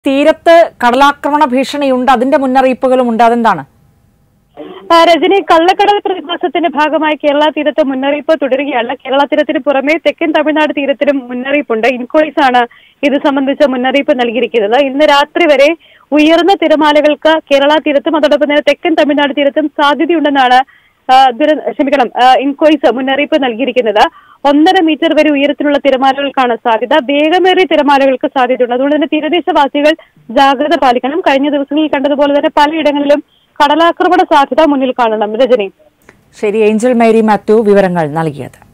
തീരത്ത് കടലാക്രമണ ഭീഷണിയുണ്ട് അതിന്റെ മുന്നറിയിപ്പുകളും ഉണ്ട് അതെന്താണ് ആ, രജനി കള്ളക്കടൽ പ്രതിഭാസത്തിന്റെ ഭാഗമായി കേരള തീരത്ത് മുന്നറിയിപ്പ് തുടരുകയാണ് കേരള തീരത്തിന് പുറമെ തെക്കൻ തമിഴ്നാട് തീരത്തിലും മുന്നറിയിപ്പുണ്ട് ഇൻകോയ്സ് ആണ് ഇത് സംബന്ധിച്ച മുന്നറിയിപ്പ് നൽകിയിരിക്കുന്നത് ഇന്ന് രാത്രി വരെ ഉയർന്ന തിരമാലകൾക്ക് കേരള തീരത്തും അതോടൊപ്പം തന്നെ തെക്കൻ തമിഴ്നാട് തീരത്തും സാധ്യതയുണ്ടെന്നാണ് ആ, ദുര ക്ഷമിക്കണം ആ, ഇൻകോയ്സ് മുന്നറിയിപ്പ് നൽകിയിരിക്കുന്നത് ഒന്നര മീറ്റർ വരെ ഉയരത്തിലുള്ള തിരമാലകൾക്കാണ് സാധ്യത വേഗമേറിയ തിരമാലകൾക്ക് സാധ്യതയുണ്ട് അതുകൊണ്ട് തന്നെ തീരദേശവാസികൾ ജാഗ്രത പാലിക്കണം കഴിഞ്ഞ ദിവസങ്ങളിൽ കണ്ടതുപോലെ തന്നെ പലയിടങ്ങളിലും കടലാക്രമണ സാധ്യത മുന്നിൽ കാണണം രജനി ശരി ഏഞ്ചൽ മേരി മാത്യു വിവരങ്ങൾ നൽകിയത്